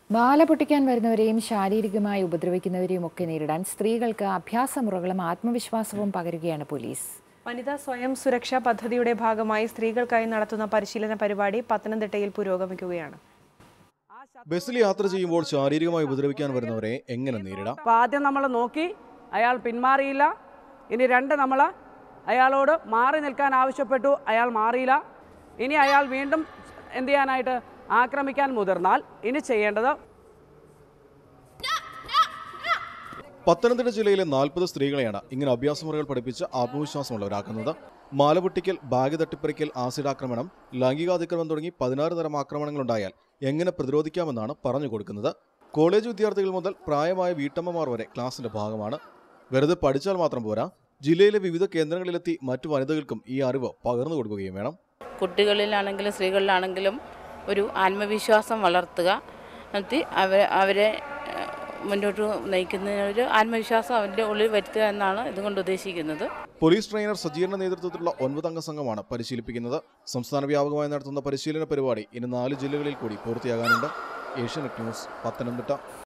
മാല പൊട്ടിക്കാൻ വരുന്നവരെയും ശാരീരികമായി ഉപദ്രവിക്കുന്നവരെയും ഒക്കെ നേരിടാൻ സ്ത്രീകൾക്ക് അഭ്യാസമുറകളും ആത്മവിശ്വാസവും പകരുകയാണ് പോലീസ് വനിതാ സ്വയം സുരക്ഷാ പദ്ധതിയുടെ ഭാഗമായി സ്ത്രീകൾക്കായി നടത്തുന്ന പരിശീലന പരിപാടി പത്തനംതിട്ടയിൽ പുരോഗമിക്കുകയാണ് ബസ്സിൽ യാത്ര ചെയ്യുമ്പോൾ ശാരീരികമായി ഉപദ്രവിക്കാൻ വരുന്നവരെ എങ്ങനെ നേരിടാം അപ്പോൾ ആദ്യം നമ്മൾ നോക്കി അയാൾ പിന്മാറിയില്ല ഇനി രണ്ട് നമ്മൾ അയാളോട് മാറി നിൽക്കാൻ ആവശ്യപ്പെട്ടു അയാൾ മാറിയില്ല ഇനി അയാൾ വീണ്ടും എന്ത് ചെയ്യാനായിട്ട് ആക്രമിക്കാൻ മുതിർന്നാൽ ഇനി ചെയ്യേണ്ടത് പത്തനംതിട്ട ജില്ലയിലെ നാൽപ്പത് സ്ത്രീകളെയാണ് ഇങ്ങനെ അഭ്യാസമുറകൾ പഠിപ്പിച്ച് ആത്മവിശ്വാസമുള്ളവരാക്കുന്നത് മാല പൊട്ടിക്കൽ ബാഗ് തട്ടിപ്പറിക്കൽ ആസിഡ് ആക്രമണം ലൈംഗികാതിക്രമം തുടങ്ങി പതിനാറ് തരം ആക്രമണങ്ങളുണ്ടായാൽ എങ്ങനെ പ്രതിരോധിക്കാമെന്നാണ് പറഞ്ഞു കൊടുക്കുന്നത് കോളേജ് വിദ്യാർത്ഥികൾ മുതൽ പ്രായമായ വീട്ടമ്മമാർ വരെ ക്ലാസിന്റെ ഭാഗമാണ് വെറുതെ പഠിച്ചാൽ മാത്രം പോരാ ജില്ലയിലെ വിവിധ കേന്ദ്രങ്ങളിലെത്തി മറ്റു വനിതകൾക്കും ഈ അറിവ് പകർന്നു കൊടുക്കുകയും വേണം കുട്ടികളിലാണെങ്കിലും സ്ത്രീകളിലാണെങ്കിലും ഒരു ആത്മവിശ്വാസം വളർത്തുക എന്നിട്ട് അവ അവരെ ഏഹ്, മുന്നോട്ട് നയിക്കുന്നതിന് ഒരു ആത്മവിശ്വാസം അവരുടെ ഉള്ളിൽ വരുത്തുക എന്നാണ് ഇതുകൊണ്ട് ഉദ്ദേശിക്കുന്നത് പോലീസ് ട്രെയിനർ സജീറിന്റെ നേതൃത്വത്തിലുള്ള ഒൻപതംഗ സംഘമാണ് പരിശീലിപ്പിക്കുന്നത് സംസ്ഥാന വ്യാപകമായി നടത്തുന്ന പരിശീലന പരിപാടി ഇനി നാല് ജില്ലകളിൽ കൂടി പൂർത്തിയാകാനുണ്ട് ഏഷ്യാനെറ്റ് ന്യൂസ് പത്തനംതിട്ട